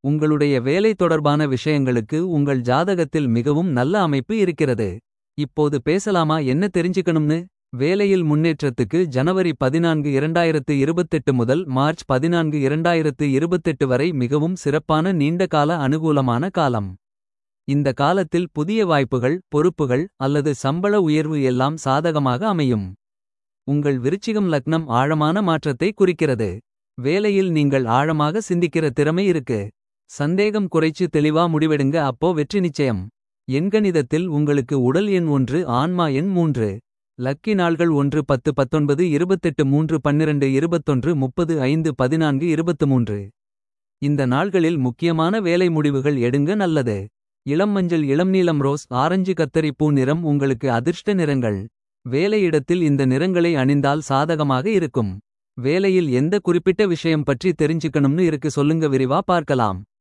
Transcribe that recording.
உங்களுடைய வேலை தொடர்பான விஷயங்களுக்கு உங்கள் ஜாதகத்தில் மிகவும் நல்ல அமைப்பு இருக்கிறது. இப்போது பேசலாமா என்ன தெரிஞ்சுக்கணும்னு. வேலையில் முன்னேற்றத்துக்கு ஜனவரி 14 2028 முதல் மார்ச் 14 2028 வரை மிகவும் சிறப்பான நீண்டகால அனுகூலமான காலம். இந்த காலத்தில் புதிய வாய்ப்புகள் பொறுப்புகள் அல்லது சம்பள உயர்வு எல்லாம் சாதகமாக அமையும். உங்கள் விருச்சிகம் லக்னம் ஆழமான மாற்றத்தை குறிக்கிறது. வேலையில் நீங்கள் ஆழமாக சிந்திக்கிற திறமை இருக்கு. சந்தேகம் குறைச்சு தெளிவா முடிவெடுங்க அப்போ வெற்றி நிச்சயம். எண்கணிதத்தில் உங்களுக்கு உடல் எண் ஒன்று ஆன்மா எண் மூன்று. லக்கி நாள்கள் ஒன்று பத்து பத்தொன்பது இருபத்தெட்டு மூன்று பன்னிரண்டு இருபத்தொன்று முப்பது ஐந்து பதினான்கு இருபத்துமூன்று. இந்த நாள்களில் முக்கியமான வேலை முடிவுகள் எடுங்க நல்லது. இளம் மஞ்சள் இளம் நீலம் ரோஸ் ஆரஞ்சு கத்தரி பூ நிறம் உங்களுக்கு அதிர்ஷ்ட நிறங்கள். வேலையிடத்தில் இந்த நிறங்களை அணிந்தால் சாதகமாக இருக்கும். வேலையில் எந்த குறிப்பிட்ட விஷயம் பற்றி தெரிஞ்சுக்கணும்னு இருக்கு சொல்லுங்க விரிவா பார்க்கலாம்.